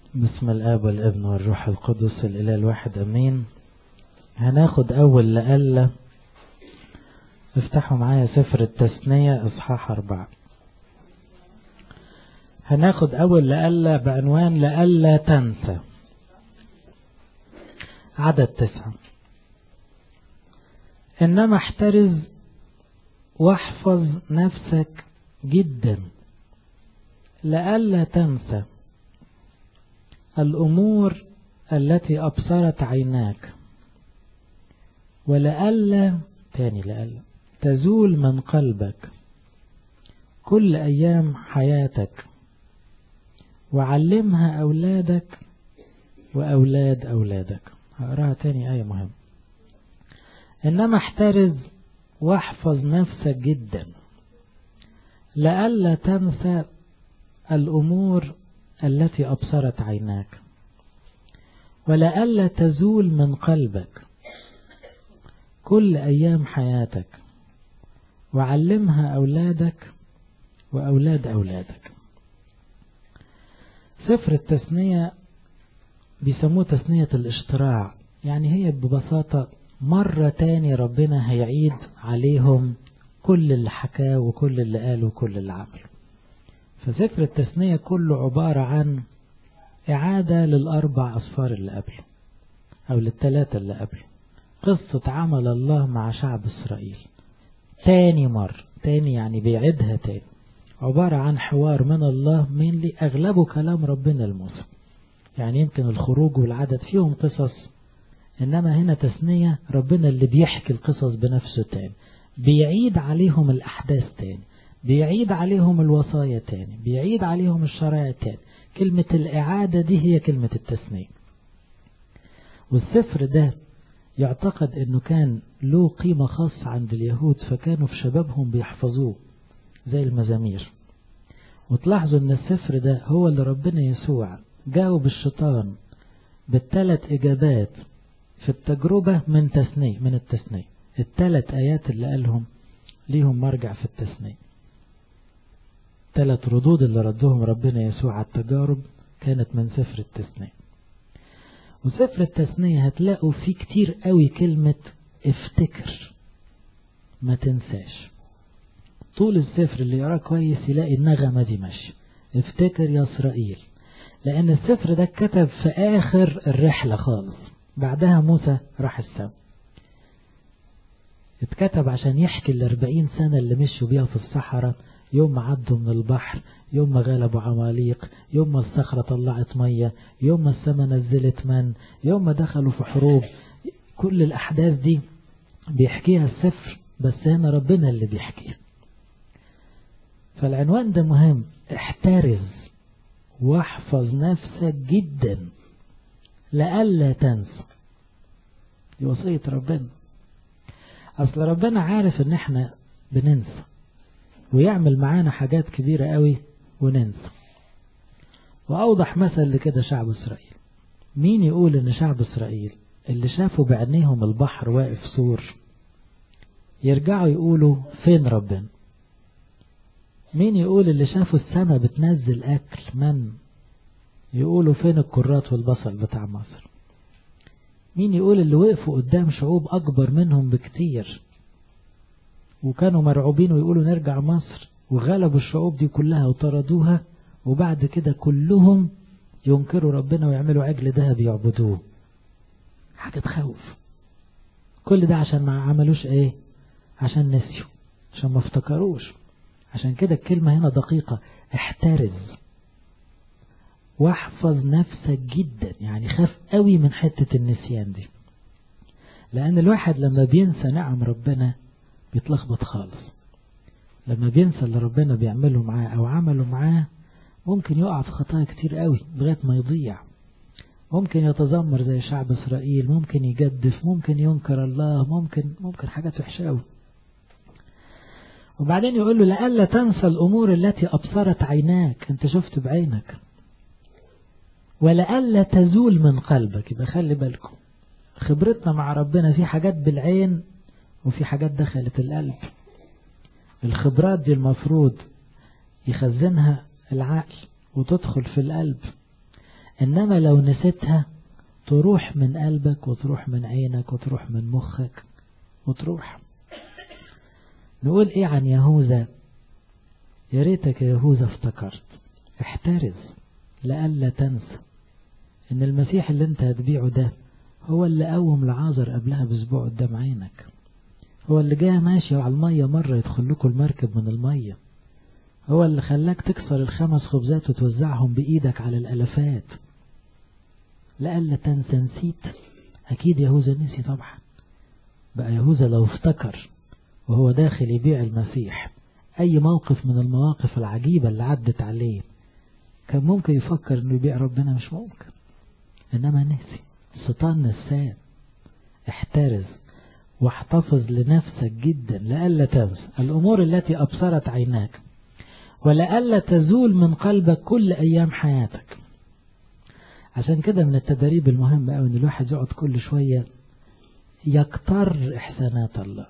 بسم الآب والابن والروح القدس الإله الواحد أمين هناخد أول لألا افتحوا معايا سفر التثنية إصحاح أربعة هناخد أول لألا بعنوان لألا تنسى عدد تسعة إنما احترز واحفظ نفسك جدا لألا تنسى الأمور التي أبصرت عيناك ولألا تاني لألا تزول من قلبك كل أيام حياتك وعلمها أولادك وأولاد أولادك هقراها تاني آية مهم إنما احترز واحفظ نفسك جدا لألا تنسى الأمور التي أبصرت عيناك ولألا تزول من قلبك كل أيام حياتك وعلمها أولادك وأولاد أولادك سفر التثنية بيسموه تثنية الاشتراع يعني هي ببساطة مرة تاني ربنا هيعيد عليهم كل اللي حكاه وكل اللي قاله وكل اللي عمله فسفر التثنية كله عبارة عن إعادة للأربع أصفار اللي قبله أو للثلاثة اللي قبله قصة عمل الله مع شعب إسرائيل تاني مر تاني يعني بيعيدها تاني عبارة عن حوار من الله من لي أغلبه كلام ربنا الموسى يعني يمكن الخروج والعدد فيهم قصص إنما هنا تثنية ربنا اللي بيحكي القصص بنفسه تاني بيعيد عليهم الأحداث تاني بيعيد عليهم الوصايا تاني بيعيد عليهم الشرائع تاني كلمة الإعادة دي هي كلمة التثنية والسفر ده يعتقد أنه كان له قيمة خاصة عند اليهود فكانوا في شبابهم بيحفظوه زي المزامير وتلاحظوا أن السفر ده هو اللي ربنا يسوع جاوب الشيطان بالثلاث إجابات في التجربة من تثنية من التثنية الثلاث آيات اللي قالهم ليهم مرجع في التثنية ثلاث ردود اللي ردهم ربنا يسوع على التجارب كانت من سفر التثنية وسفر التثنية هتلاقوا فيه كتير قوي كلمة افتكر ما تنساش طول السفر اللي يقراه كويس يلاقي النغمة دي ماشية افتكر يا إسرائيل لأن السفر ده اتكتب في آخر الرحلة خالص بعدها موسى راح السماء اتكتب عشان يحكي الأربعين سنة اللي مشوا بيها في الصحراء يوم ما عدوا من البحر يوم ما غلبوا عماليق يوم ما الصخرة طلعت مية يوم ما السماء نزلت من يوم ما دخلوا في حروب كل الأحداث دي بيحكيها السفر بس هنا ربنا اللي بيحكيها فالعنوان ده مهم احترز واحفظ نفسك جدا لألا تنسى دي وصية ربنا أصل ربنا عارف إن إحنا بننسى ويعمل معانا حاجات كبيرة قوي وننسى وأوضح مثل لكده شعب إسرائيل مين يقول إن شعب إسرائيل اللي شافوا بعينيهم البحر واقف سور يرجعوا يقولوا فين ربنا مين يقول اللي شافوا السماء بتنزل أكل من يقولوا فين الكرات والبصل بتاع مصر مين يقول اللي وقفوا قدام شعوب أكبر منهم بكتير وكانوا مرعوبين ويقولوا نرجع مصر وغلبوا الشعوب دي كلها وطردوها وبعد كده كلهم ينكروا ربنا ويعملوا عجل ذهب يعبدوه حاجة تخوف كل ده عشان ما عملوش ايه عشان نسيوا عشان ما افتكروش عشان كده الكلمة هنا دقيقة احترز واحفظ نفسك جدا يعني خاف قوي من حتة النسيان دي لأن الواحد لما بينسى نعم ربنا بيتلخبط خالص لما بينسى اللي ربنا بيعمله معاه أو عمله معاه ممكن يقع في خطايا كتير قوي لغاية ما يضيع ممكن يتذمر زي شعب إسرائيل ممكن يجدف ممكن ينكر الله ممكن ممكن حاجات وحشة قوي وبعدين يقول له لألا تنسى الأمور التي أبصرت عيناك أنت شفت بعينك ولألا تزول من قلبك يبقى خلي بالكم خبرتنا مع ربنا في حاجات بالعين وفي حاجات دخلت القلب الخبرات دي المفروض يخزنها العقل وتدخل في القلب إنما لو نسيتها تروح من قلبك وتروح من عينك وتروح من مخك وتروح نقول ايه عن يهوذا يا ريتك يا يهوذا افتكرت احترز لألا تنسى ان المسيح اللي انت هتبيعه ده هو اللي قوم لعازر قبلها باسبوع قدام عينك هو اللي جاي ماشي على المية مرة يدخل لكم المركب من المية هو اللي خلاك تكسر الخمس خبزات وتوزعهم بإيدك على الألفات لألا تنسى نسيت أكيد يهوذا نسي طبعا بقى يهوذا لو افتكر وهو داخل يبيع المسيح أي موقف من المواقف العجيبة اللي عدت عليه كان ممكن يفكر انه يبيع ربنا مش ممكن انما نسي الشيطان نسان احترز واحتفظ لنفسك جدا لألا تنسى الأمور التي أبصرت عيناك ولألا تزول من قلبك كل أيام حياتك عشان كده من التدريب المهم أوي إن الواحد يقعد كل شوية يكتر إحسانات الله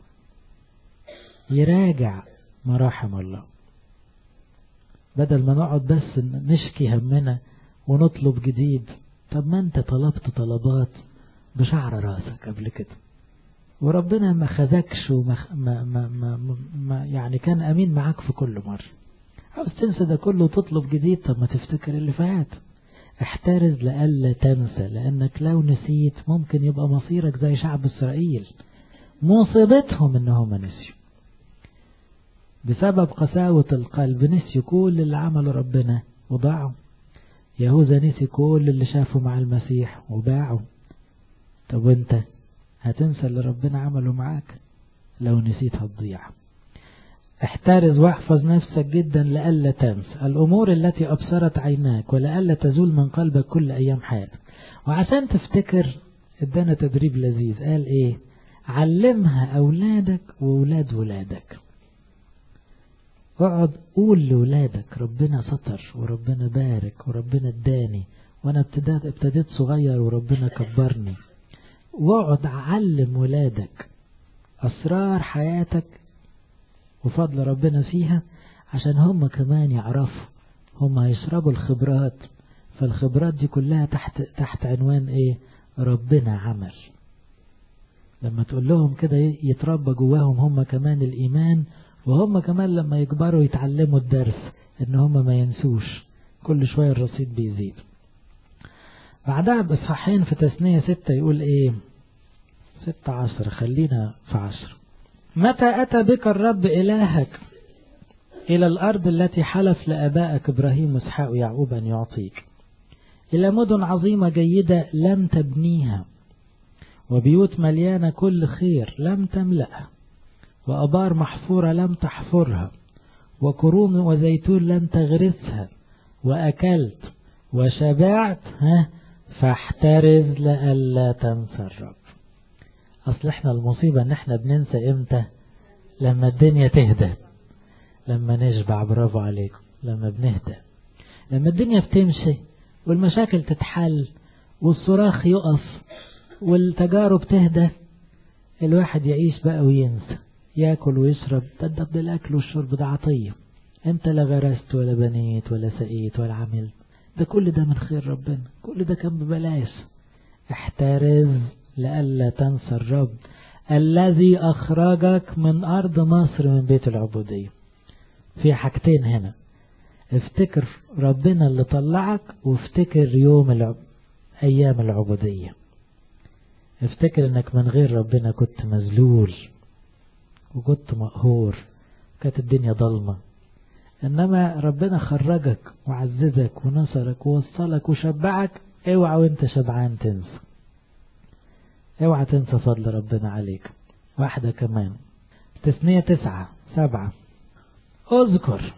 يراجع مراحم الله بدل ما نقعد بس نشكي همنا ونطلب جديد طب ما انت طلبت طلبات بشعر راسك قبل كده وربنا ما خذكش وما ما ما ما ما يعني كان امين معاك في كل مره عاوز تنسى ده كله وتطلب جديد طب ما تفتكر اللي فات احترز لألا تنسى لأنك لو نسيت ممكن يبقى مصيرك زي شعب إسرائيل مصيبتهم إنهم نسيوا بسبب قساوة القلب نسيوا كل اللي عمله ربنا وضاعوا يهوذا نسي كل اللي شافه مع المسيح وباعوا طب وانت هتنسى اللي ربنا عمله معاك لو نسيت هتضيع احترز واحفظ نفسك جدا لألا تنسى الأمور التي أبصرت عيناك ولألا تزول من قلبك كل أيام حياتك وعشان تفتكر ادانا تدريب لذيذ قال ايه علمها أولادك وولاد ولادك اقعد قول لولادك ربنا ستر وربنا بارك وربنا اداني وانا ابتديت ابتديت صغير وربنا كبرني واقعد علم ولادك اسرار حياتك وفضل ربنا فيها عشان هم كمان يعرفوا هم هيشربوا الخبرات فالخبرات دي كلها تحت تحت عنوان ايه ربنا عمل لما تقول لهم كده يتربى جواهم هم كمان الايمان وهم كمان لما يكبروا يتعلموا الدرس ان هم ما ينسوش كل شوية الرصيد بيزيد بعدها بإصحاحين في تثنية ستة يقول ايه ستة عشر خلينا في عشر متى أتى بك الرب إلهك إلى الأرض التي حلف لأبائك إبراهيم وإسحاق ويعقوب أن يعطيك إلى مدن عظيمة جيدة لم تبنيها وبيوت مليانة كل خير لم تملأها وأبار محفورة لم تحفرها وكروم وزيتون لم تغرسها وأكلت وشبعت ها فاحترز لألا تنسى الرب أصل احنا المصيبة ان احنا بننسى امتى لما الدنيا تهدى لما نشبع برافو عليكم لما بنهدى لما الدنيا بتمشي والمشاكل تتحل والصراخ يقف والتجارب تهدى الواحد يعيش بقى وينسى ياكل ويشرب ده الاكل والشرب ده عطية انت لا غرست ولا بنيت ولا سقيت ولا عملت ده كل ده من خير ربنا كل ده كان ببلاش احترز لئلا تنسى الرب الذي أخرجك من أرض مصر من بيت العبودية في حاجتين هنا افتكر ربنا اللي طلعك وافتكر يوم العب... أيام العبودية افتكر انك من غير ربنا كنت مذلول وكنت مقهور كانت الدنيا ضلمة انما ربنا خرجك وعززك ونصرك ووصلك وشبعك اوعى وانت شبعان تنسى اوعى تنسى فضل ربنا عليك واحدة كمان تثنية تسعة سبعة اذكر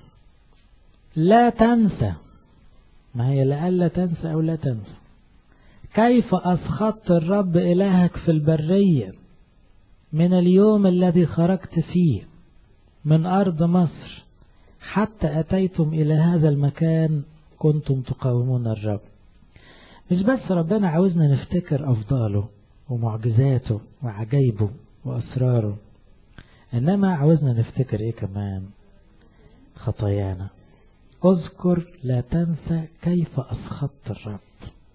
لا تنسى ما هي لألا تنسى أو لا تنسى كيف أسخطت الرب إلهك في البرية من اليوم الذي خرجت فيه من أرض مصر حتى أتيتم إلى هذا المكان كنتم تقاومون الرب مش بس ربنا عاوزنا نفتكر أفضاله ومعجزاته وعجائبه وأسراره إنما عاوزنا نفتكر إيه كمان خطايانا اذكر لا تنسى كيف أسخطت الرب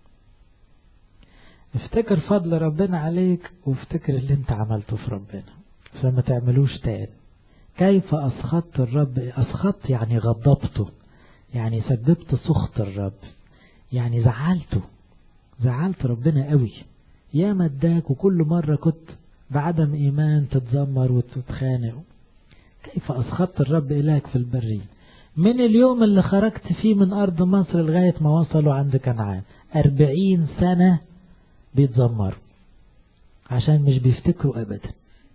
افتكر فضل ربنا عليك وافتكر اللي انت عملته في ربنا فما تعملوش تاني كيف أسخطت الرب أسخطت يعني غضبته يعني سببت سخط الرب يعني زعلته زعلت ربنا قوي يا مداك وكل مرة كنت بعدم إيمان تتذمر وتتخانق كيف أسخطت الرب إلهك في البرية من اليوم اللي خرجت فيه من أرض مصر لغاية ما وصلوا عند كنعان أربعين سنة بيتذمروا عشان مش بيفتكروا أبدا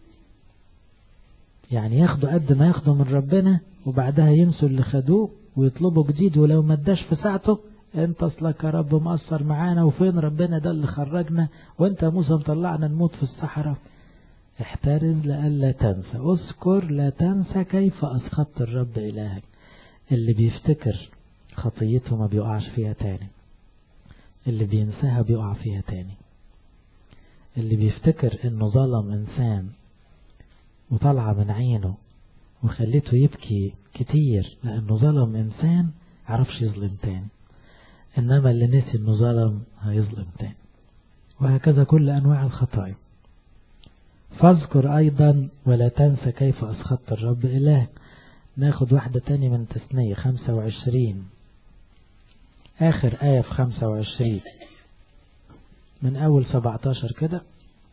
يعني ياخدوا قد ما ياخدوا من ربنا وبعدها ينسوا اللي خدوه ويطلبوا جديد ولو ما اداش في ساعته انت اصلك يا رب مقصر معانا وفين ربنا ده اللي خرجنا وانت يا موسى مطلعنا نموت في الصحراء احترز لألا تنسى اذكر لا تنسى كيف أسخطت الرب إلهك اللي بيفتكر خطيته ما بيقعش فيها تاني اللي بينساها بيقع فيها تاني اللي بيفتكر انه ظلم انسان وطلع من عينه وخليته يبكي كتير لانه ظلم انسان عرفش يظلم تاني انما اللي نسي انه ظلم هيظلم تاني وهكذا كل انواع الخطايا فاذكر ايضا ولا تنسى كيف اسخطت الرب اله ناخد واحدة تاني من تثنية خمسة وعشرين آخر آية في خمسة وعشرين من أول سبعتاشر كده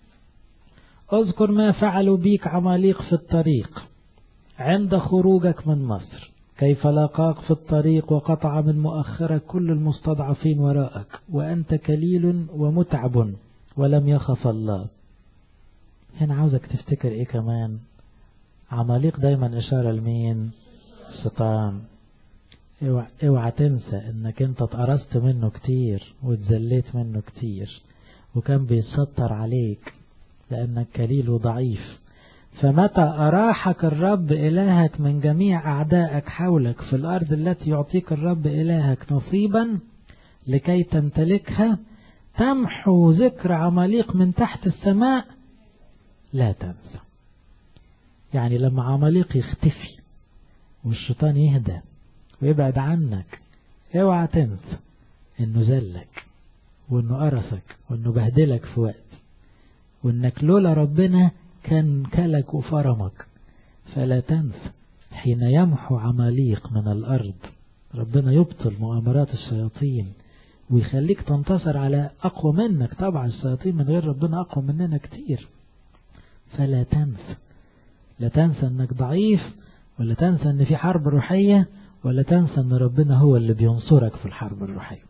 اذكر ما فعلوا بيك عماليق في الطريق عند خروجك من مصر كيف لاقاك في الطريق وقطع من مؤخرك كل المستضعفين وراءك وأنت كليل ومتعب ولم يخف الله هنا عاوزك تفتكر ايه كمان عماليق دايما اشارة لمين الشيطان اوعى, اوعى تنسى انك انت اتقرصت منه كتير واتذليت منه كتير وكان بيتشطر عليك لانك كليل وضعيف فمتى أراحك الرب إلهك من جميع أعدائك حولك في الأرض التي يعطيك الرب إلهك نصيبا لكي تمتلكها تمحو ذكر عماليق من تحت السماء لا تنسى يعني لما عماليق يختفي والشيطان يهدى ويبعد عنك اوعى تنسى انه زلك وانه قرصك وانه بهدلك في وقت وانك لولا ربنا كان كلك وفرمك فلا تنسى حين يمحو عماليق من الأرض ربنا يبطل مؤامرات الشياطين ويخليك تنتصر على أقوى منك طبعا الشياطين من غير ربنا أقوى مننا كتير فلا تنسى لا تنسى أنك ضعيف ولا تنسى أن في حرب روحية ولا تنسى أن ربنا هو اللي بينصرك في الحرب الروحية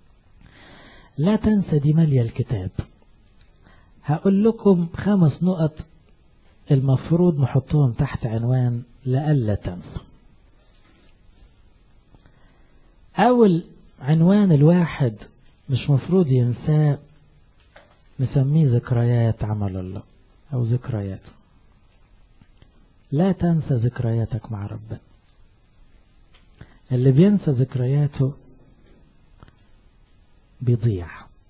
لا تنسى دي مالية الكتاب هقول لكم خمس نقط المفروض نحطهم تحت عنوان لألا تنسى أول عنوان الواحد مش مفروض ينساه نسميه ذكريات عمل الله أو ذكريات لا تنسى ذكرياتك مع ربنا اللي بينسى ذكرياته بيضيع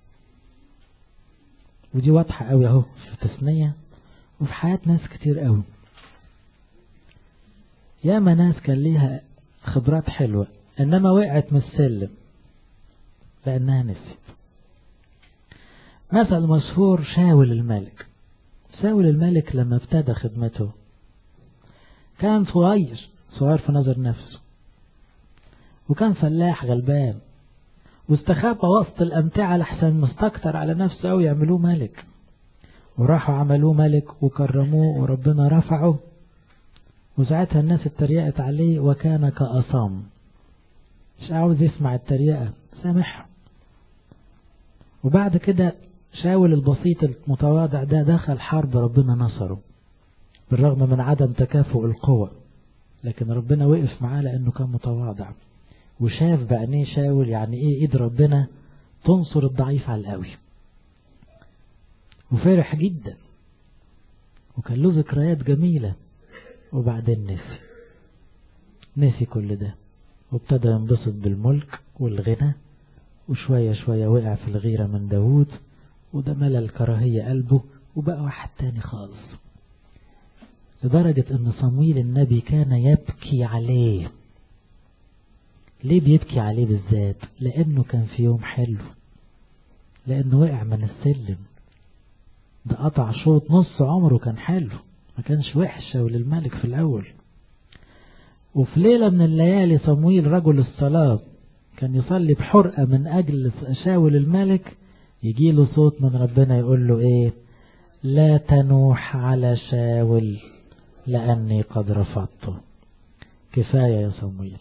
ودي واضحة قوي اهو في تثنية وفي حياة ناس كتير قوي ياما ناس كان ليها خبرات حلوة انما وقعت من السلم لانها نسيت مثل مشهور شاول الملك شاول الملك لما ابتدى خدمته كان صغير صغير في نظر نفسه وكان فلاح غلبان واستخبى وسط الأمتعة لحسن مستكتر على نفسه أو يعملوه ملك وراحوا عملوه ملك وكرموه وربنا رفعه وساعتها الناس اتريقت عليه وكان كأصام مش عاوز يسمع التريقة سامحهم وبعد كده شاول البسيط المتواضع ده دخل حرب ربنا نصره بالرغم من عدم تكافؤ القوى لكن ربنا وقف معاه لأنه كان متواضع وشاف بعينيه شاول يعني ايه ايد ربنا تنصر الضعيف على القوي وفرح جدا وكان له ذكريات جميلة وبعدين نسي نسي كل ده وابتدى ينبسط بالملك والغنى وشوية شوية وقع في الغيرة من داود وده ملى الكراهية قلبه وبقى واحد تاني خالص لدرجة ان صمويل النبي كان يبكي عليه ليه بيبكي عليه بالذات لانه كان في يوم حلو لانه وقع من السلم ده قطع شوط نص عمره كان حلو ما كانش وحش وللملك في الأول وفي ليلة من الليالي صمويل رجل الصلاة كان يصلي بحرقة من أجل شاول الملك يجي له صوت من ربنا يقول له إيه لا تنوح على شاول لأني قد رفضته كفاية يا صمويل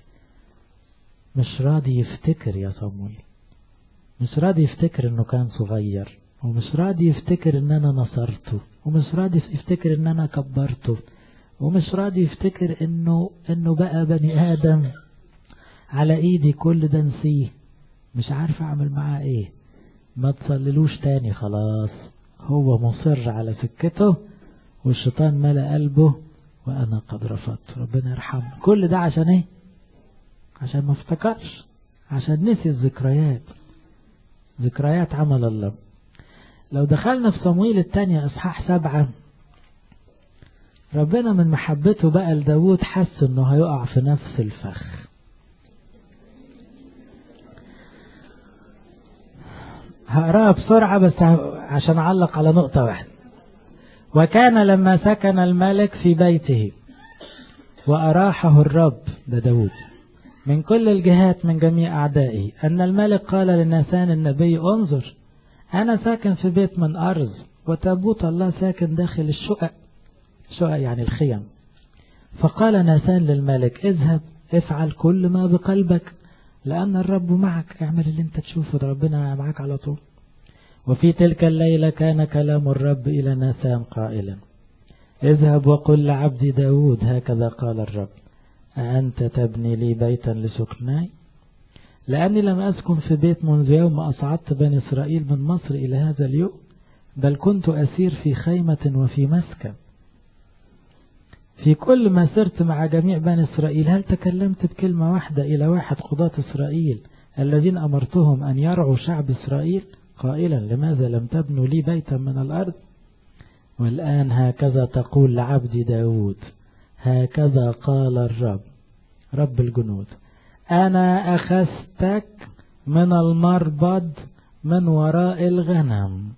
مش راضي يفتكر يا صمويل مش راضي يفتكر انه كان صغير ومش راضي يفتكر ان انا نصرته ومش راضي يفتكر ان انا كبرته ومش راضي يفتكر انه انه بقى بني ادم على ايدي كل ده نسيه مش عارف اعمل معاه ايه ما تصللوش تاني خلاص هو مصر على سكته والشيطان ملأ قلبه وانا قد رفضت ربنا يرحمه كل ده عشان ايه عشان ما افتكرش عشان نسي الذكريات ذكريات عمل الله لو دخلنا في صمويل الثانية اصحاح سبعة ربنا من محبته بقى لداود حس انه هيقع في نفس الفخ هقراها بسرعة بس عشان أعلق على نقطة واحدة وكان لما سكن الملك في بيته وأراحه الرب ده داود من كل الجهات من جميع أعدائه أن الملك قال لناسان النبي انظر أنا ساكن في بيت من أرض وتابوت الله ساكن داخل الشقق شقق يعني الخيم فقال ناسان للملك اذهب افعل كل ما بقلبك لأن الرب معك اعمل اللي انت تشوفه ده ربنا معك على طول وفي تلك الليلة كان كلام الرب إلى ناسان قائلا اذهب وقل لعبدي داود هكذا قال الرب أأنت تبني لي بيتا لسكناي لأني لم أسكن في بيت منذ يوم أصعدت بني إسرائيل من مصر إلى هذا اليوم بل كنت أسير في خيمة وفي مسكن في كل ما سرت مع جميع بني إسرائيل هل تكلمت بكلمة واحدة إلى واحد قضاة إسرائيل الذين أمرتهم أن يرعوا شعب إسرائيل قائلا لماذا لم تبنوا لي بيتا من الأرض والآن هكذا تقول لعبدي داود هكذا قال الرب رب الجنود أنا أخذتك من المربض من وراء الغنم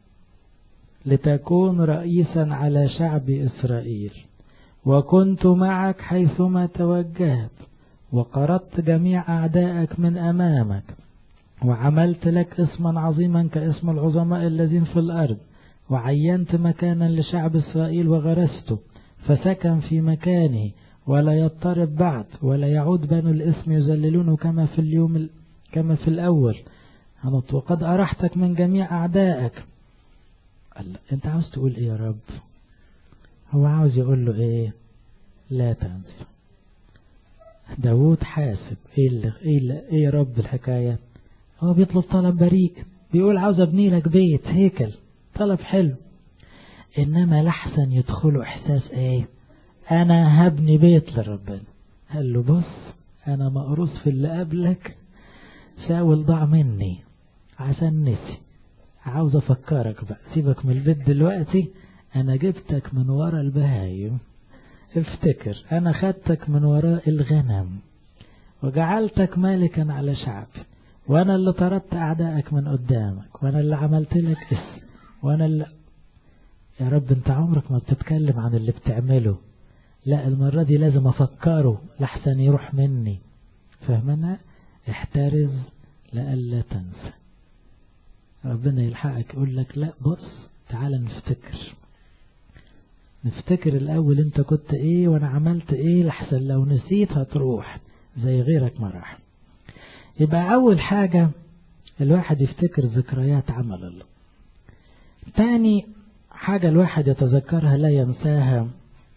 لتكون رئيسا على شعب إسرائيل وكنت معك حيثما توجهت وقرضت جميع أعدائك من أمامك وعملت لك اسما عظيما كاسم العظماء الذين في الأرض وعينت مكانا لشعب إسرائيل وغرسته فسكن في مكانه ولا يضطرب بعد ولا يعود بنو الاسم يذللونه كما في اليوم ال... كما في الأول وقد أرحتك من جميع أعدائك قال أنت عاوز تقول إيه يا رب هو عاوز يقول له إيه لا تنسى داود حاسب إيه, اللي إيه, اللي إيه يا رب الحكاية هو بيطلب طلب بريء بيقول عاوز أبني لك بيت هيكل طلب حلو إنما لحسن يدخله إحساس إيه أنا هبني بيت لربنا قال له بص أنا مقروص في اللي قبلك شاول ضاع مني عشان نسي عاوز أفكرك بقى سيبك من البيت دلوقتي أنا جبتك من ورا البهايم افتكر أنا خدتك من وراء الغنم وجعلتك مالكا على شعبي وأنا اللي طردت أعدائك من قدامك وأنا اللي عملت لك اسم وأنا اللي يا رب أنت عمرك ما بتتكلم عن اللي بتعمله لا المرة دي لازم أفكره لحسن يروح مني فاهمنا احترز لألا تنسى ربنا يلحقك يقول لك لا بص تعال نفتكر نفتكر الأول أنت كنت إيه وأنا عملت إيه لحسن لو نسيت هتروح زي غيرك ما راح يبقى أول حاجة الواحد يفتكر ذكريات عمل الله تاني حاجة الواحد يتذكرها لا ينساها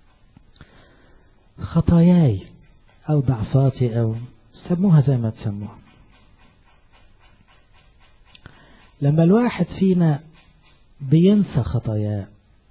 خطاياي أو ضعفاتي أو سموها زي ما تسموها لما الواحد فينا بينسى خطاياه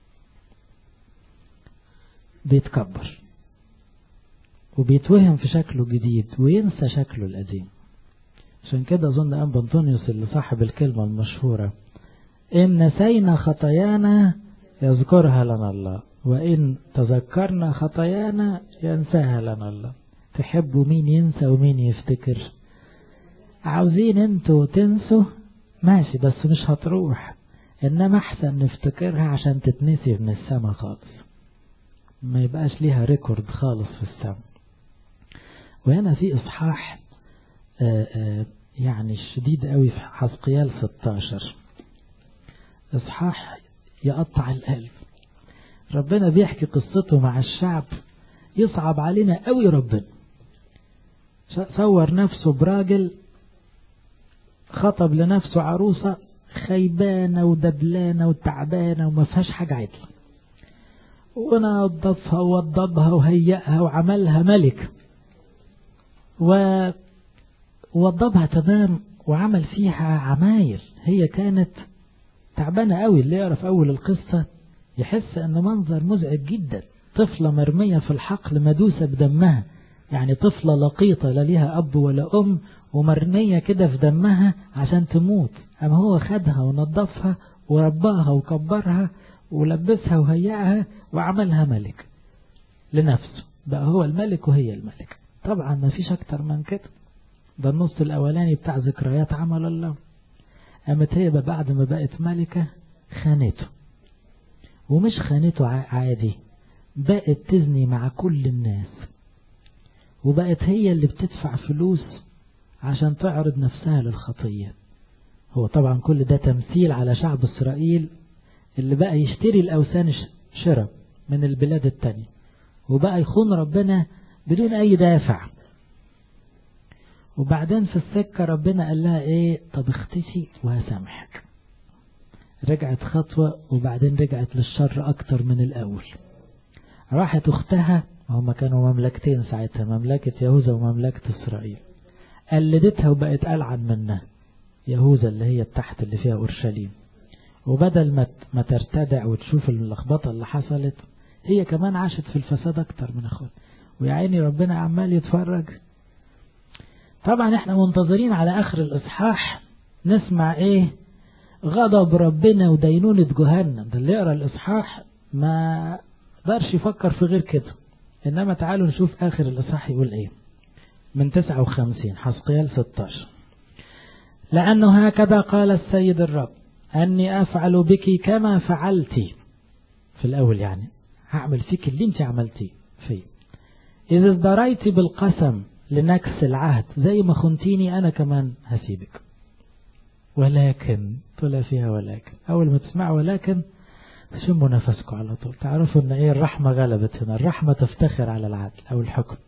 بيتكبر وبيتوهم في شكله الجديد وينسى شكله القديم عشان كده أظن أنبا أنطونيوس اللي صاحب الكلمة المشهورة إن نسينا خطايانا يذكرها لنا الله وإن تذكرنا خطايانا ينساها لنا الله تحبوا مين ينسى ومين يفتكر عاوزين انتوا تنسوا ماشي بس مش هتروح إنما أحسن نفتكرها عشان تتنسي من السماء خالص ما يبقاش ليها ريكورد خالص في السماء وهنا في إصحاح آآ آآ يعني شديد قوي في حسقيال 16 إصحاح يقطع القلب ربنا بيحكي قصته مع الشعب يصعب علينا قوي ربنا صور نفسه براجل خطب لنفسه عروسة خيبانة ودبلانة وتعبانة وما فيهاش حاجة عدل ونظفها ووضبها وهيئها وعملها ملك ووضبها تمام وعمل فيها عمايل هي كانت تعبانة قوي اللي يعرف أول القصة يحس أنه منظر مزعج جدا طفلة مرمية في الحقل مدوسة بدمها يعني طفلة لقيطة لا ليها أب ولا أم ومرمية كده في دمها عشان تموت أما هو خدها ونظفها ورباها وكبرها ولبسها وهيئها وعملها ملك لنفسه بقى هو الملك وهي الملك طبعا ما فيش أكتر من كده ده النص الأولاني بتاع ذكريات عمل الله قامت هي بعد ما بقت ملكة خانته ومش خانته عادي بقت تزني مع كل الناس وبقت هي اللي بتدفع فلوس عشان تعرض نفسها للخطية هو طبعا كل ده تمثيل على شعب إسرائيل اللي بقى يشتري الأوثان شرب من البلاد التانية وبقى يخون ربنا بدون أي دافع وبعدين في السكة ربنا قال لها ايه طب اختسي وهسامحك رجعت خطوة وبعدين رجعت للشر أكتر من الأول راحت أختها هما كانوا مملكتين ساعتها مملكة يهوذا ومملكة إسرائيل قلدتها وبقت ألعن منها يهوذا اللي هي تحت اللي فيها أورشليم وبدل ما ما ترتدع وتشوف اللخبطة اللي حصلت هي كمان عاشت في الفساد أكتر من أخوها ويا عيني ربنا عمال يتفرج طبعا احنا منتظرين على آخر الإصحاح نسمع ايه غضب ربنا ودينونة جهنم ده اللي يقرأ الإصحاح ما قدرش يفكر في غير كده إنما تعالوا نشوف آخر الإصحاح يقول إيه من 59 حسقيال 16 لأنه هكذا قال السيد الرب أني أفعل بك كما فعلتي في الأول يعني هعمل فيك اللي انت عملتيه فيه إذا ازدريت بالقسم لنكس العهد زي ما خنتيني أنا كمان هسيبك ولكن طلع فيها ولكن أول ما تسمعوا ولكن تشموا نفسكم على طول تعرفوا ان ايه الرحمة غلبت هنا الرحمة تفتخر على العدل او الحكم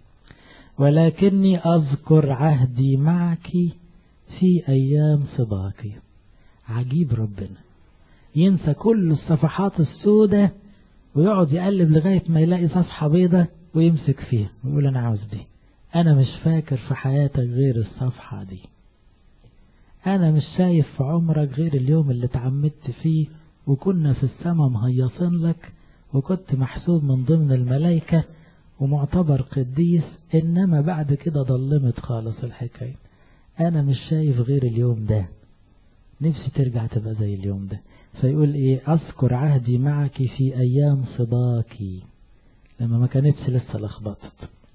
ولكني اذكر عهدي معك في ايام صباك عجيب ربنا ينسى كل الصفحات السوداء ويقعد يقلب لغاية ما يلاقي صفحة بيضة ويمسك فيها ويقول انا عاوز دي انا مش فاكر في حياتك غير الصفحة دي انا مش شايف في عمرك غير اليوم اللي اتعمدت فيه وكنا في السماء مهيصين لك وكنت محسوب من ضمن الملائكة ومعتبر قديس إنما بعد كده ضلمت خالص الحكاية أنا مش شايف غير اليوم ده نفسي ترجع تبقى زي اليوم ده فيقول إيه أذكر عهدي معك في أيام صباكي لما ما كانتش لسه لخبطت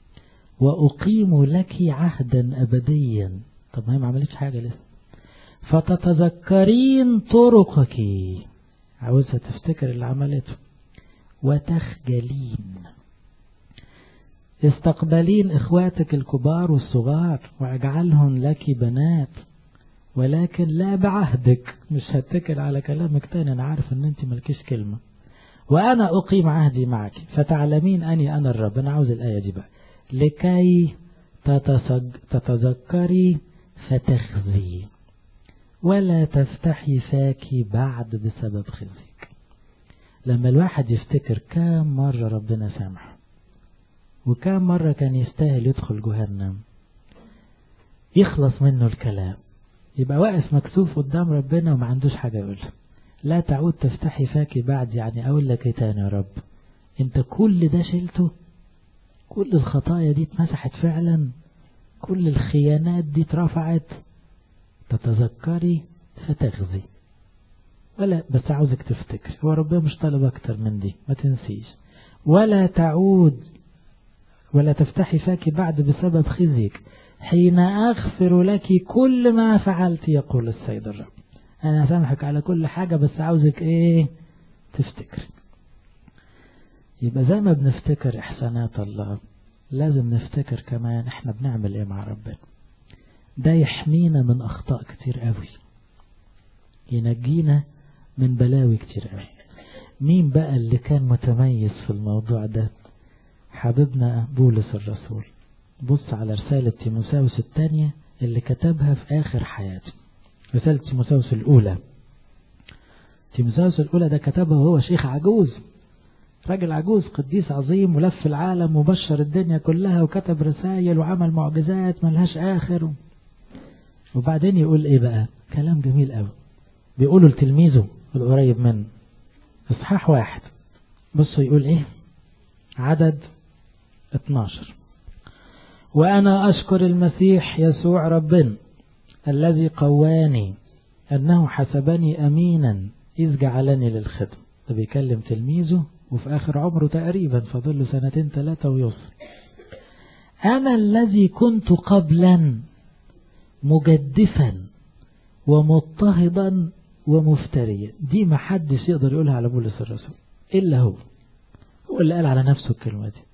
وأقيم لك عهدا أبديا طب ما هي ما عملتش حاجة لسه فتتذكرين طرقك عاوزها تفتكر اللي عملته وتخجلين استقبلين اخواتك الكبار والصغار واجعلهم لك بنات ولكن لا بعهدك مش هتكل على كلامك تاني انا عارف ان انت ملكيش كلمة وانا اقيم عهدي معك فتعلمين اني انا الرب انا عاوز الاية دي بقى لكي تتذكري فتخزي ولا تفتحي فاك بعد بسبب خزيك لما الواحد يفتكر كام مرة ربنا سامحه وكام مرة كان يستاهل يدخل جهنم يخلص منه الكلام يبقى واقف مكسوف قدام ربنا وما عندوش حاجة يقولها لا تعود تفتحي فاك بعد يعني أقول لك ايه تاني يا رب انت كل ده شلته كل الخطايا دي اتمسحت فعلا كل الخيانات دي اترفعت تتذكري فتغزي ولا بس عاوزك تفتكر هو ربنا مش طالب اكتر من دي ما تنسيش ولا تعود ولا تفتحي فاك بعد بسبب خزيك حين أغفر لك كل ما فعلت يقول السيد الرب أنا هسامحك على كل حاجة بس عاوزك إيه تفتكر يبقى زي ما بنفتكر إحسانات الله لازم نفتكر كمان إحنا بنعمل إيه مع ربنا ده يحمينا من أخطاء كتير قوي ينجينا من بلاوي كتير قوي مين بقى اللي كان متميز في الموضوع ده حبيبنا بولس الرسول بص على رسالة تيموساوس الثانية اللي كتبها في آخر حياته رسالة تيموساوس الأولى تيموساوس الأولى ده كتبها وهو شيخ عجوز راجل عجوز قديس عظيم ولف العالم وبشر الدنيا كلها وكتب رسائل وعمل معجزات ملهاش آخر وبعدين يقول ايه بقى كلام جميل قوي بيقولوا لتلميذه القريب منه اصحاح واحد بصوا يقول ايه عدد 12 وأنا أشكر المسيح يسوع ربنا الذي قواني أنه حسبني أمينا إذ جعلني للخدمة ده بيكلم تلميذه وفي آخر عمره تقريبا فاضل له سنتين ثلاثة ويوصل أنا الذي كنت قبلا مجدفا ومضطهدا ومفتريا دي ما حدش يقدر يقولها على بولس الرسول إلا هو هو اللي قال على نفسه الكلمة دي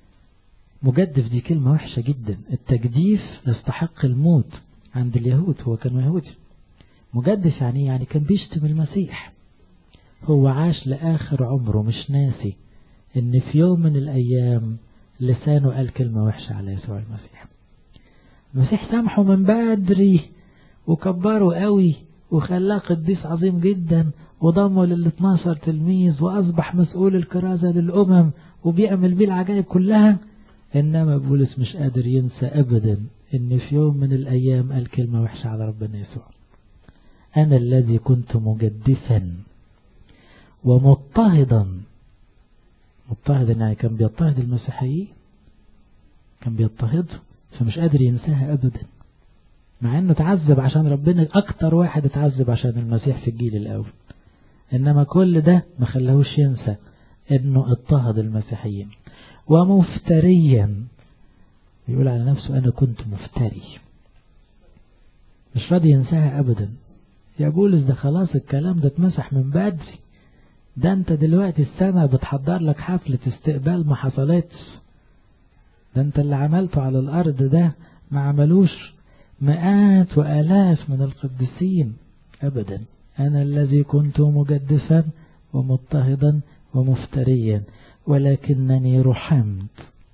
مجدف دي كلمة وحشة جدا التجديف يستحق الموت عند اليهود هو كان يهودي مجدف يعني يعني كان بيشتم المسيح هو عاش لآخر عمره مش ناسي ان في يوم من الايام لسانه قال كلمة وحشة على يسوع المسيح المسيح سامحه من بدري وكبره قوي وخلاه قديس عظيم جدا وضمه لل 12 تلميذ واصبح مسؤول الكرازة للامم وبيعمل بيه العجائب كلها انما بولس مش قادر ينسى ابدا ان في يوم من الايام قال كلمة وحشة على ربنا يسوع انا الذي كنت مجدفا ومضطهدا مضطهدا يعني كان بيضطهد المسيحيين كان بيضطهدهم فمش قادر ينساها ابدا مع انه تعذب عشان ربنا اكتر واحد اتعذب عشان المسيح في الجيل الاول انما كل ده ما خلاهوش ينسى انه اضطهد المسيحيين ومفتريا يقول على نفسه انا كنت مفتري مش راضي ينساها ابدا يا بولس ده خلاص الكلام ده اتمسح من بدري ده انت دلوقتي السماء بتحضر لك حفلة استقبال ما حصلتش ده انت اللي عملته على الارض ده ما عملوش مئات والاف من القديسين ابدا انا الذي كنت مجدفا ومضطهدا ومفتريا ولكنني رحمت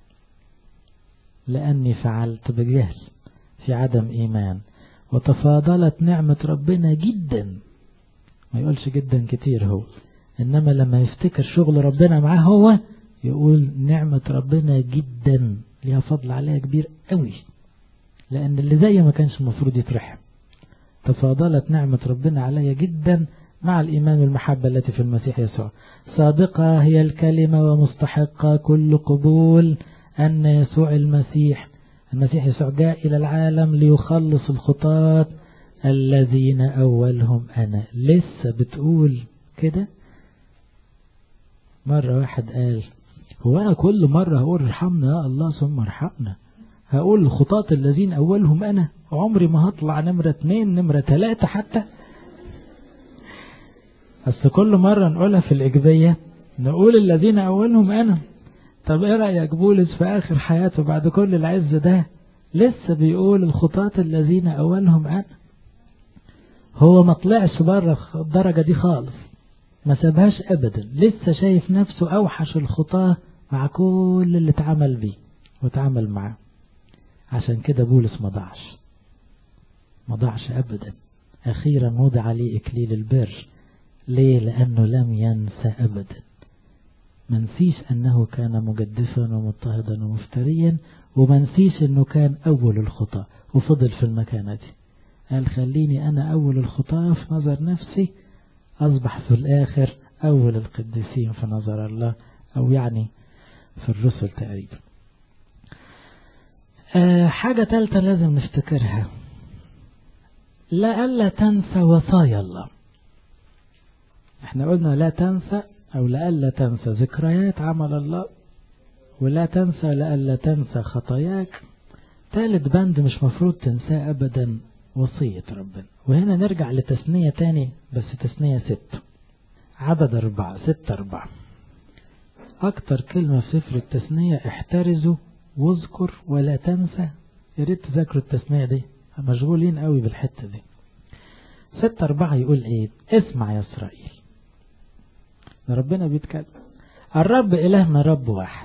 لاني فعلت بجهل في عدم ايمان وتفاضلت نعمة ربنا جدا ما يقولش جدا كتير هو إنما لما يفتكر شغل ربنا معاه هو يقول نعمة ربنا جدا ليها فضل عليها كبير قوي لأن اللي زي ما كانش المفروض يترحم تفاضلت نعمة ربنا عليا جدا مع الإيمان والمحبة التي في المسيح يسوع صادقة هي الكلمة ومستحقة كل قبول أن يسوع المسيح المسيح يسوع جاء إلى العالم ليخلص الخطاة الذين أولهم أنا لسه بتقول كده مرة واحد قال هو أنا كل مرة هقول ارحمنا يا الله ثم ارحمنا هقول الخطاة الذين أولهم أنا عمري ما هطلع نمرة اتنين نمرة تلاتة حتى بس كل مرة نقولها في الإجبية نقول الذين أولهم أنا طب ايه رأيك بولس في آخر حياته بعد كل العز ده لسه بيقول الخطاة الذين أولهم أنا هو ما طلعش بره الدرجة دي خالص ما سابهاش أبدا لسه شايف نفسه أوحش الخطاة مع كل اللي اتعمل بيه واتعمل معاه عشان كده بولس ما ضاعش ما ضاعش أبدا أخيرا وضع عليه إكليل البر ليه لأنه لم ينسى أبدا ما نسيش أنه كان مجدفا ومضطهدا ومفتريا وما نسيش أنه كان أول الخطاة وفضل في المكانة دي قال خليني أنا أول الخطاة في نظر نفسي أصبح في الآخر أول القديسين في نظر الله أو يعني في الرسل تقريبا أه حاجة ثالثة لازم نفتكرها لألا تنسى وصايا الله احنا قلنا لا تنسى أو لألا تنسى ذكريات عمل الله ولا تنسى لألا تنسى خطاياك ثالث بند مش مفروض تنساه أبدا وصية ربنا وهنا نرجع لتثنية تاني بس تثنية ست عدد أربعة ستة أربعة أكتر كلمة في سفر التثنية احترزوا واذكر ولا تنسى يا ريت تذاكروا التثنية دي مشغولين قوي بالحتة دي ستة أربعة يقول إيه اسمع يا إسرائيل ربنا بيتكلم الرب إلهنا رب واحد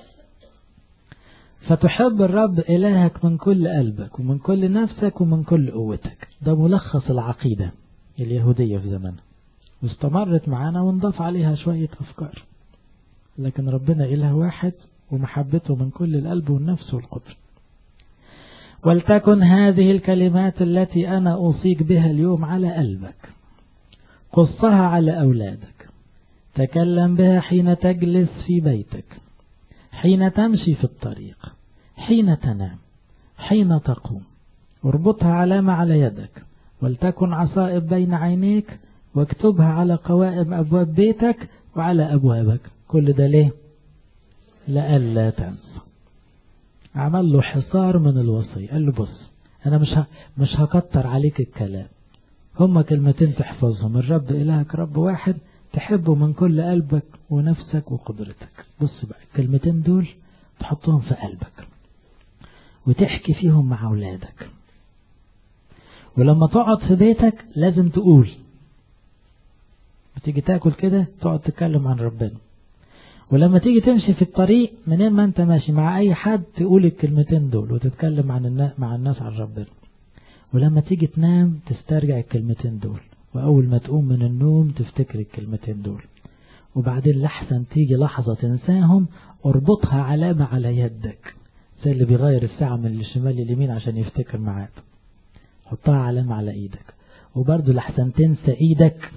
فتحب الرب إلهك من كل قلبك ومن كل نفسك ومن كل قوتك ده ملخص العقيدة اليهودية في زمانها واستمرت معانا ونضاف عليها شوية أفكار لكن ربنا إله واحد ومحبته من كل القلب والنفس والقدر ولتكن هذه الكلمات التي أنا أوصيك بها اليوم على قلبك قصها على أولادك تكلم بها حين تجلس في بيتك حين تمشي في الطريق حين تنام حين تقوم اربطها علامة على يدك ولتكن عصائب بين عينيك واكتبها على قوائم أبواب بيتك وعلى أبوابك كل ده ليه لألا تنسى عمل له حصار من الوصية قال له بص أنا مش مش هكتر عليك الكلام هما كلمتين تحفظهم الرب إلهك رب واحد تحبه من كل قلبك ونفسك وقدرتك بص بقى الكلمتين دول تحطهم في قلبك وتحكي فيهم مع أولادك ولما تقعد في بيتك لازم تقول بتيجي تاكل كده تقعد تتكلم عن ربنا ولما تيجي تمشي في الطريق منين ما انت ماشي مع اي حد تقول الكلمتين دول وتتكلم عن الناس مع الناس عن ربنا ولما تيجي تنام تسترجع الكلمتين دول واول ما تقوم من النوم تفتكر الكلمتين دول وبعدين لحسن تيجي لحظة تنساهم اربطها علامة على يدك زي اللي بيغير الساعة من الشمال لليمين عشان يفتكر معاك حطها علامة على ايدك وبرضه لحسن تنسى ايدك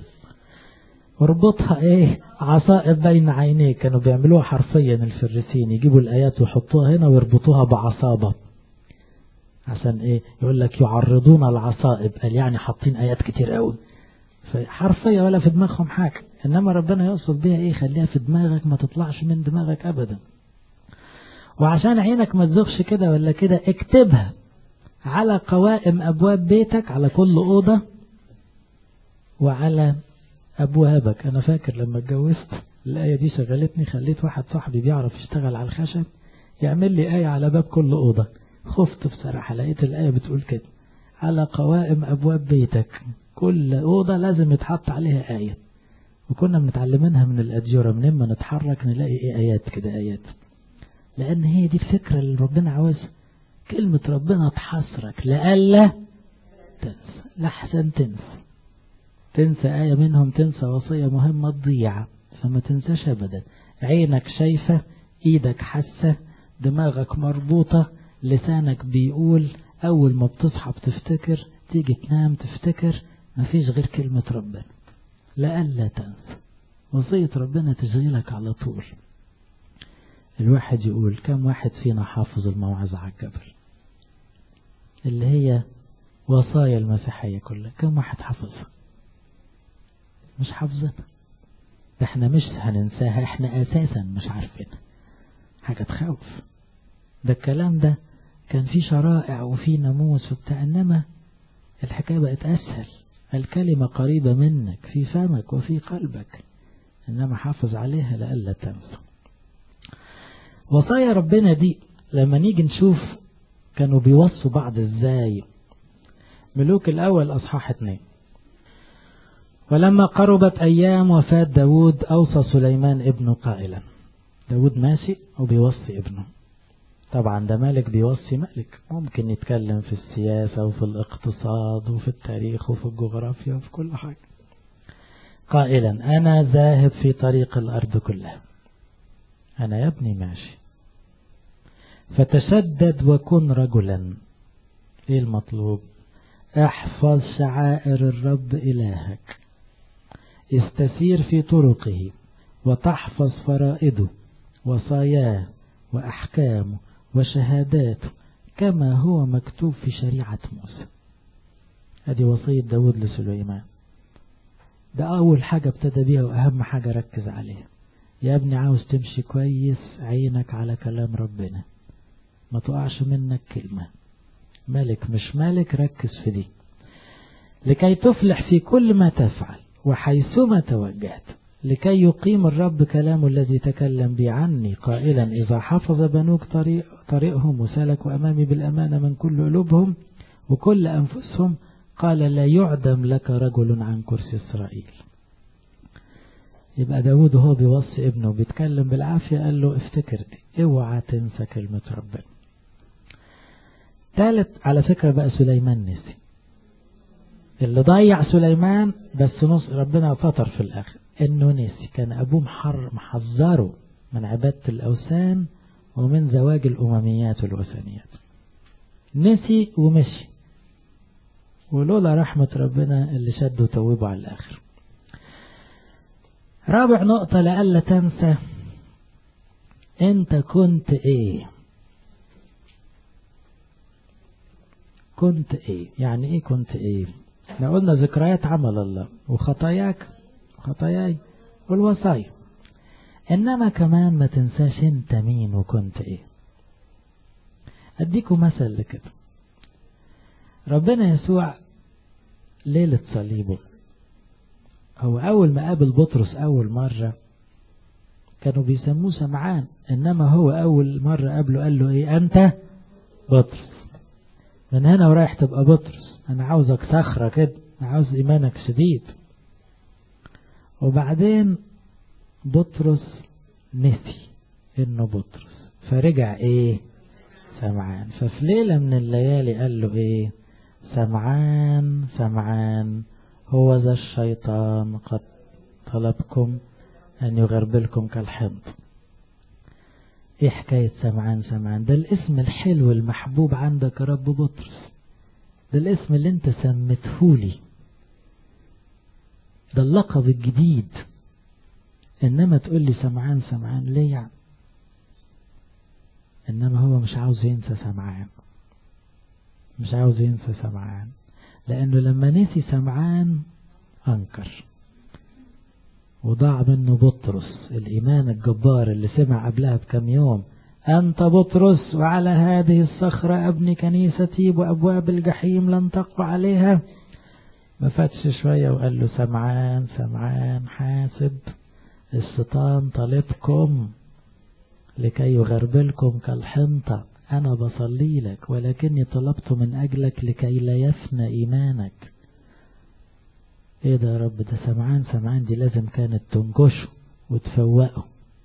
اربطها ايه عصائب بين عينيك كانوا بيعملوها حرفيا الفريسين يجيبوا الايات ويحطوها هنا ويربطوها بعصابة عشان ايه يقول لك يعرضون العصائب قال يعني حاطين ايات كتير قوي حرفيا ولا في دماغهم حاجة انما ربنا يقصد بيها ايه خليها في دماغك ما تطلعش من دماغك ابدا وعشان عينك ما تزغش كده ولا كده اكتبها على قوائم ابواب بيتك على كل اوضة وعلى أبوابك أنا فاكر لما اتجوزت الآية دي شغلتني خليت واحد صاحبي بيعرف يشتغل على الخشب يعمل لي آية على باب كل أوضة خفت بصراحة لقيت الآية بتقول كده على قوائم أبواب بيتك كل أوضة لازم يتحط عليها آية وكنا بنتعلمينها من الأديرة من إما نتحرك نلاقي إيه آيات كده آيات لأن هي دي الفكرة اللي ربنا عاوزها كلمة ربنا تحصرك لألا تنسى لحسن تنسى تنسى آية منهم تنسى وصية مهمة تضيع فما تنساش أبدا عينك شايفة إيدك حاسة دماغك مربوطة لسانك بيقول أول ما بتصحى بتفتكر تيجي تنام تفتكر مفيش غير كلمة ربنا لألا تنسى وصية ربنا تشغيلك على طول الواحد يقول كم واحد فينا حافظ الموعظة على الجبل اللي هي وصايا المسيحية كلها كم واحد حافظها مش حافظتها احنا مش هننساها احنا اساسا مش عارفينها حاجة تخوف ده الكلام ده كان في شرائع وفي ناموس وبتاع انما الحكاية بقت اسهل الكلمة قريبة منك في فمك وفي قلبك انما حافظ عليها لألا تنسى وصايا ربنا دي لما نيجي نشوف كانوا بيوصوا بعض ازاي ملوك الاول اصحاح اتنين ولما قربت أيام وفاة داود أوصى سليمان ابنه قائلا داود ماشي وبيوصي ابنه طبعا ده ملك بيوصي ملك ممكن يتكلم في السياسة وفي الاقتصاد وفي التاريخ وفي الجغرافيا وفي كل حاجة قائلا أنا ذاهب في طريق الأرض كلها أنا يا ابني ماشي فتشدد وكن رجلا ايه المطلوب احفظ شعائر الرب إلهك استسير في طرقه وتحفظ فرائده وصاياه وأحكامه وشهاداته كما هو مكتوب في شريعة موسى هذه وصية داود لسليمان ده أول حاجة ابتدى بيها وأهم حاجة ركز عليها يا ابني عاوز تمشي كويس عينك على كلام ربنا ما تقعش منك كلمة ملك مش ملك ركز في دي لكي تفلح في كل ما تفعل وحيثما توجهت لكي يقيم الرب كلامه الذي تكلم به عني قائلا إذا حفظ بنوك طريق طريقهم وسلكوا أمامي بالأمانة من كل قلوبهم وكل أنفسهم قال لا يعدم لك رجل عن كرسي إسرائيل يبقى داود وهو بيوصي ابنه بيتكلم بالعافية قال له افتكر دي اوعى تنسى كلمة ربنا ثالث على فكرة بقى سليمان نسي اللي ضيع سليمان بس نص ربنا فطر في الآخر انه نسي كان ابوه محر محذره من عبادة الاوثان ومن زواج الامميات والوثنيات نسي ومشي ولولا رحمة ربنا اللي شده وتوبه على الاخر رابع نقطة لألا تنسى انت كنت ايه كنت ايه يعني ايه كنت ايه احنا قلنا ذكريات عمل الله وخطاياك خطاياي والوصايا انما كمان ما تنساش انت مين وكنت ايه اديكم مثل لكده ربنا يسوع ليلة صليبه هو اول ما قابل بطرس اول مرة كانوا بيسموه سمعان انما هو اول مرة قابله قال له ايه انت بطرس من هنا ورايح تبقى بطرس انا عاوزك صخرة كده انا عاوز ايمانك شديد وبعدين بطرس نسي انه بطرس فرجع ايه سمعان ففي ليلة من الليالي قال له ايه سمعان سمعان هو ذا الشيطان قد طلبكم ان يغربلكم كالحمض ايه حكاية سمعان سمعان ده الاسم الحلو المحبوب عندك يا رب بطرس ده الاسم اللي انت سمتهولي ده اللقب الجديد انما تقول لي سمعان سمعان ليه يعني انما هو مش عاوز ينسى سمعان مش عاوز ينسى سمعان لانه لما نسي سمعان انكر وضاع منه بطرس الايمان الجبار اللي سمع قبلها بكم يوم أنت بطرس وعلى هذه الصخرة أبني كنيستي وأبواب الجحيم لن تقوى عليها ما فاتش شوية وقال له سمعان سمعان حاسب الشيطان طالبكم لكي يغربلكم كالحنطة أنا بصلي لك ولكني طلبت من أجلك لكي لا يفنى إيمانك إيه ده يا رب ده سمعان سمعان دي لازم كانت تنكشه وتفوقه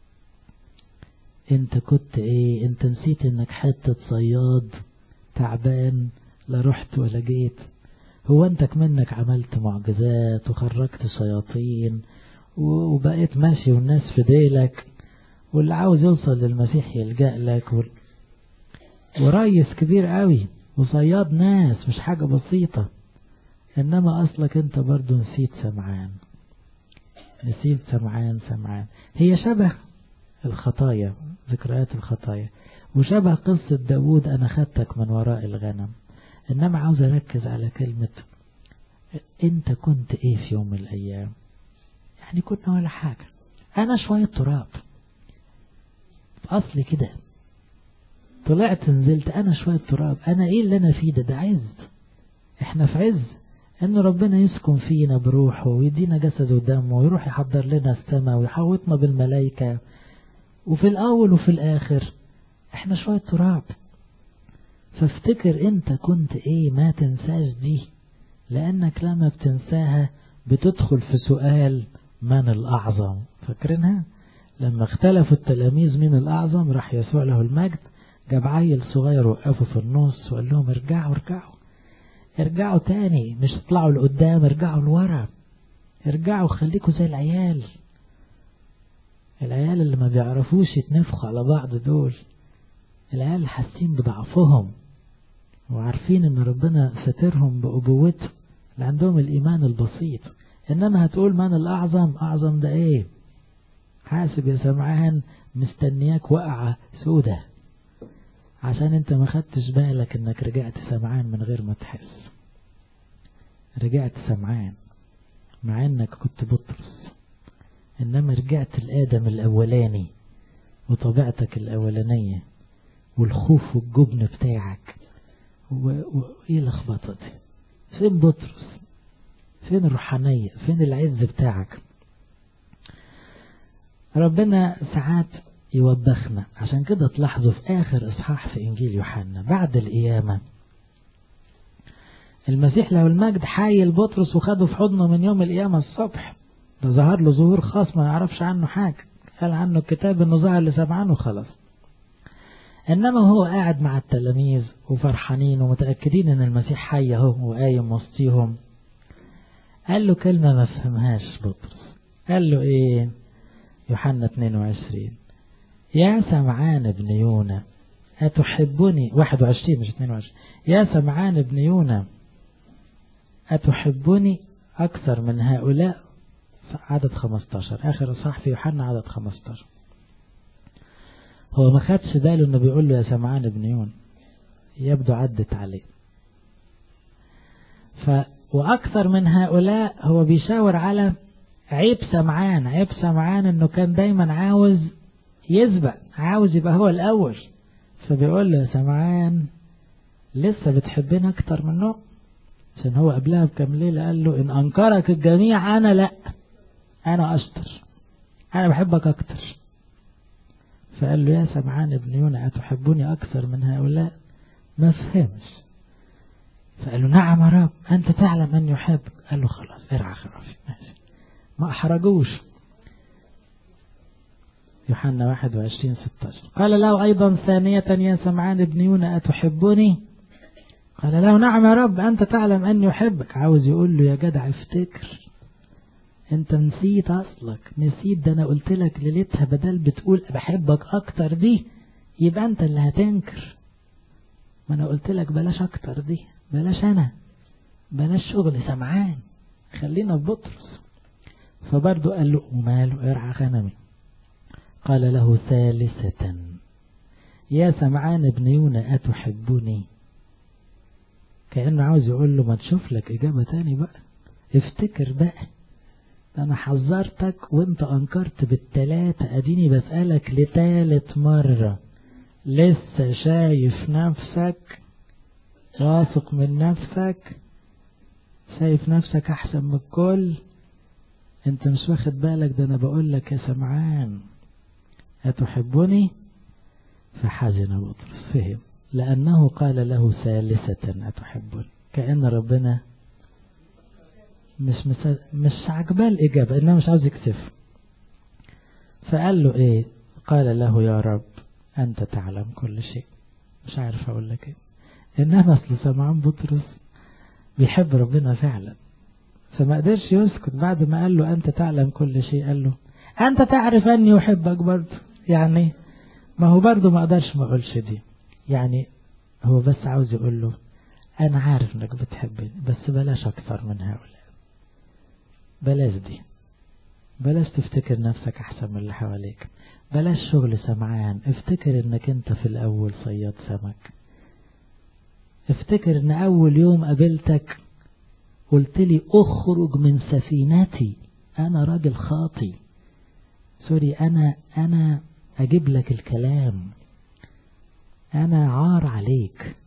انت كنت ايه انت نسيت انك حتة صياد تعبان لا رحت ولا جيت هو انت كمنك عملت معجزات وخرجت شياطين وبقيت ماشي والناس في ديلك واللي عاوز يوصل للمسيح يلجأ لك وال... وريس كبير قوي وصياد ناس مش حاجة بسيطة انما اصلك انت برضو نسيت سمعان نسيت سمعان سمعان هي شبه الخطايا ذكريات الخطايا وشبه قصة داود أنا خدتك من وراء الغنم إنما عاوز أركز على كلمة أنت كنت إيه في يوم من الأيام يعني كنا ولا حاجة أنا شوية تراب أصلي كده طلعت نزلت أنا شوية تراب أنا إيه اللي أنا فيه ده ده عز إحنا في عز إن ربنا يسكن فينا بروحه ويدينا جسد ودمه ويروح يحضر لنا السماء ويحوطنا بالملائكة وفي الأول وفي الآخر احنا شوية تراب فافتكر انت كنت ايه ما تنساش دي لانك لما بتنساها بتدخل في سؤال من الأعظم فاكرينها لما اختلفوا التلاميذ مين الأعظم راح يسوع له المجد جاب عيل صغير وقفه في النص وقال لهم ارجعوا ارجعوا ارجعوا تاني مش اطلعوا لقدام ارجعوا لورا ارجعوا خليكوا زي العيال العيال اللي ما بيعرفوش يتنفخوا على بعض دول العيال اللي حاسين بضعفهم وعارفين ان ربنا سترهم بأبوته اللي عندهم الإيمان البسيط إنما هتقول من الأعظم أعظم ده إيه حاسب يا سمعان مستنياك وقعة سودة عشان انت ما خدتش بالك انك رجعت سمعان من غير ما تحس رجعت سمعان مع انك كنت بطرس انما رجعت الادم الاولاني وطبيعتك الاولانية والخوف والجبن بتاعك وإيه لخبطة دي فين بطرس فين الروحانية فين العز بتاعك ربنا ساعات يوبخنا عشان كده تلاحظوا في آخر إصحاح في إنجيل يوحنا بعد القيامة المسيح له المجد حايل بطرس وخده في حضنه من يوم القيامة الصبح ده ظهر له ظهور خاص ما يعرفش عنه حاجة قال عنه الكتاب انه ظهر لسبعان وخلاص انما هو قاعد مع التلاميذ وفرحانين ومتأكدين ان المسيح حي اهو وقايم وسطيهم قال له كلمة ما فهمهاش بطرس قال له ايه يوحنا 22 يا سمعان ابن يونا أتحبني 21 مش 22 يا سمعان ابن يونا أتحبني أكثر من هؤلاء عدد 15 آخر صح في يوحنا عدد 15 هو ما خدش باله انه بيقول له يا سمعان ابن يون يبدو عدت عليه ف وأكثر من هؤلاء هو بيشاور على عيب سمعان عيب سمعان انه كان دايما عاوز يسبق عاوز يبقى هو الأول فبيقول له يا سمعان لسه بتحبني أكتر منه عشان هو قبلها بكم ليلة قال له إن أنكرك الجميع أنا لأ أنا أشطر أنا بحبك أكتر فقال له يا سمعان ابن يونا أتحبني أكثر من هؤلاء ما فهمش فقال له نعم يا رب أنت تعلم أن يحبك قال له خلاص ارعى خرافي ماشي ما أحرجوش يوحنا 21 16 قال له أيضا ثانية يا سمعان ابن يونا أتحبني قال له نعم يا رب أنت تعلم أن يحبك عاوز يقول له يا جدع افتكر انت نسيت أصلك نسيت ده أنا قلت لك ليلتها بدل بتقول بحبك أكتر دي يبقى أنت اللي هتنكر ما أنا قلت لك بلاش أكتر دي بلاش أنا بلاش شغل سمعان خلينا في بطرس فبرضه قال له وماله ارعى غنمي قال له ثالثة يا سمعان ابن يونا أتحبني كأنه عاوز يقول له ما تشوف لك إجابة تاني بقى افتكر بقى أنا حذرتك وانت أنكرت بالتلاتة أديني بسألك لتالت مرة لسه شايف نفسك واثق من نفسك شايف نفسك أحسن من الكل انت مش واخد بالك ده أنا بقول لك يا سمعان أتحبني فحزن بطرس فهم لأنه قال له ثالثة أتحبني كأن ربنا مش مس... مش عجباه الإجابة إنه مش عاوز يكسف فقال له إيه قال له يا رب أنت تعلم كل شيء مش عارف أقول لك إيه إنما أصل سمعان بطرس بيحب ربنا فعلا فما قدرش يسكت بعد ما قال له أنت تعلم كل شيء قال له أنت تعرف أني أحبك برضه يعني ما هو برضه ما قدرش ما أقولش دي يعني هو بس عاوز يقول له أنا عارف إنك بتحبني بس بلاش أكثر من هؤلاء بلاش دي بلاش تفتكر نفسك أحسن من اللي حواليك بلاش شغل سمعان افتكر إنك أنت في الأول صياد سمك افتكر إن أول يوم قابلتك قلت لي اخرج من سفينتي أنا راجل خاطي سوري أنا أنا أجيب لك الكلام أنا عار عليك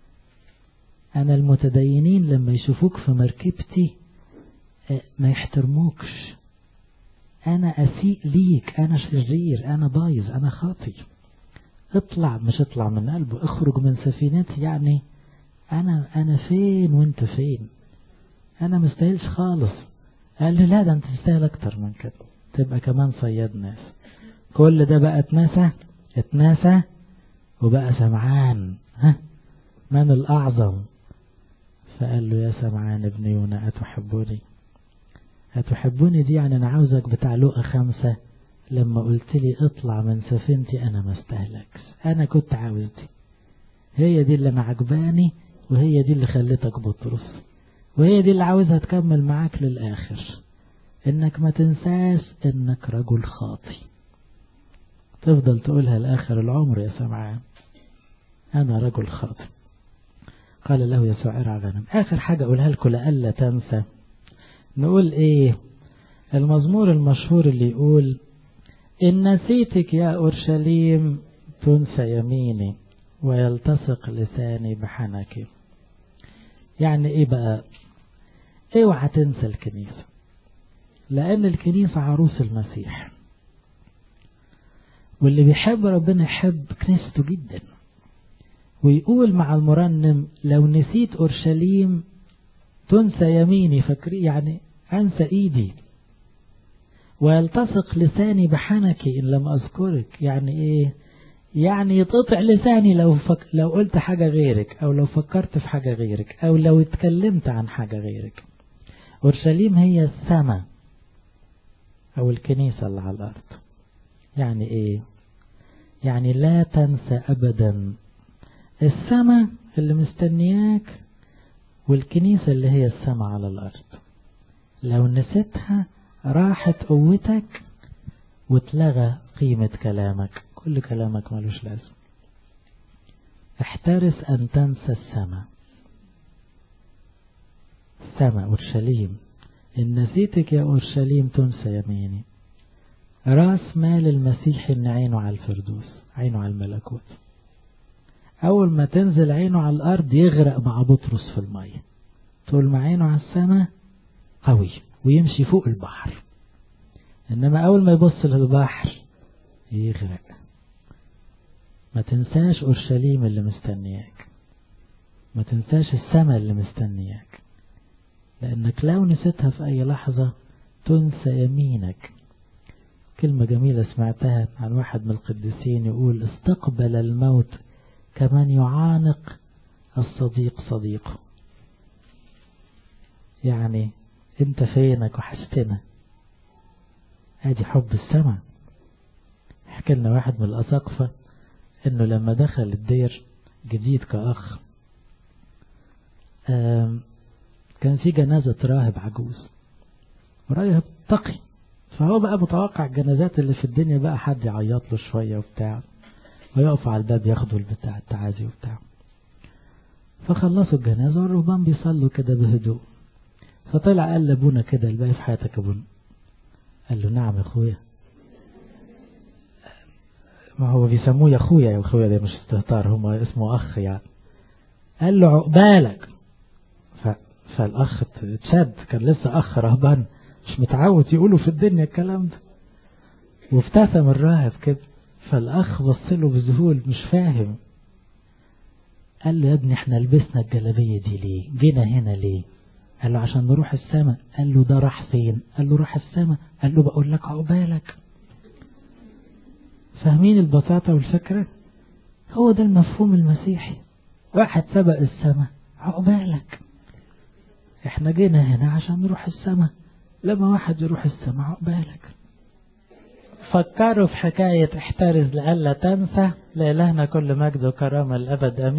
أنا المتدينين لما يشوفوك في مركبتي ما يحترموكش أنا أسيء ليك أنا شرير أنا بايظ أنا خاطي اطلع مش اطلع من قلبه اخرج من سفينتي يعني أنا أنا فين وانت فين أنا مستاهلش خالص قال لي لا ده انت تستاهل أكتر من كده تبقى كمان صياد ناس كل ده بقى اتنسى اتنسى وبقى سمعان ها من الأعظم فقال له يا سمعان ابن يونا أتحبني أتحبني دي يعني أنا عاوزك بتاع لقى خمسة لما قلت لي اطلع من سفينتي أنا ما استهلكش أنا كنت عاوز دي هي دي اللي أنا عجباني وهي دي اللي خلتك بطرس وهي دي اللي عاوزها تكمل معاك للآخر إنك ما تنساش إنك رجل خاطي تفضل تقولها لآخر العمر يا سمعان أنا رجل خاطئ قال له يسوع ارعى غنم آخر حاجة أقولها لكم لألا تنسى نقول إيه المزمور المشهور اللي يقول إن نسيتك يا أورشليم تنسى يميني ويلتصق لساني بحنكي يعني ايه بقى اوعى تنسى الكنيسة لان الكنيسة عروس المسيح واللي بيحب ربنا يحب كنيسته جدا ويقول مع المرنم لو نسيت أورشليم تنسى يميني فكري يعني أنسى إيدي ويلتصق لساني بحنكي إن لم أذكرك يعني إيه يعني يتقطع لساني لو فك... لو قلت حاجة غيرك أو لو فكرت في حاجة غيرك أو لو اتكلمت عن حاجة غيرك أورشليم هي السماء أو الكنيسة اللي على الأرض يعني إيه يعني لا تنسى أبدا السماء اللي مستنياك والكنيسة اللي هي السماء على الأرض لو نسيتها راحت قوتك واتلغى قيمة كلامك كل كلامك ملوش لازم احترس أن تنسى السماء السماء أورشليم إن نسيتك يا أورشليم تنسى يميني راس مال المسيح إن عينه على الفردوس عينه على الملكوت أول ما تنزل عينه على الأرض يغرق مع بطرس في المية تقول ما عينه على السماء قوي ويمشي فوق البحر إنما أول ما يبص للبحر يغرق ما تنساش أورشليم اللي مستنياك ما تنساش السماء اللي مستنياك لأنك لو نسيتها في أي لحظة تنسى يمينك كلمة جميلة سمعتها عن واحد من القديسين يقول استقبل الموت كمن يعانق الصديق صديقه يعني انت فينك وحشتنا ادي حب السماء حكى لنا واحد من الأساقفة انه لما دخل الدير جديد كأخ كان في جنازة راهب عجوز راهب تقي فهو بقى متوقع الجنازات اللي في الدنيا بقى حد يعيط له شوية وبتاع ويقف على الباب ياخدوا البتاع التعازي وبتاع فخلصوا الجنازة والرهبان بيصلوا كده بهدوء فطلع قال لابونا كده الباقي في حياتك يا ابونا قال له نعم يا اخويا ما هو بيسموه يا اخويا يا اخويا ده مش استهتار هم اسمه اخ يعني قال له عقبالك ف... فالاخ اتشد كان لسه اخ رهبان مش متعود يقولوا في الدنيا الكلام ده وابتسم الراهب كده فالاخ بص له بذهول مش فاهم قال له يا ابني احنا لبسنا الجلابيه دي ليه جينا هنا ليه قال له عشان نروح السماء قال له ده راح فين قال له راح السماء قال له بقول لك عقبالك فاهمين البساطة والفكرة هو ده المفهوم المسيحي واحد سبق السماء عقبالك احنا جينا هنا عشان نروح السماء لما واحد يروح السماء عقبالك فكروا في حكاية احترز لألا تنسى لإلهنا كل مجد وكرامة الأبد أمين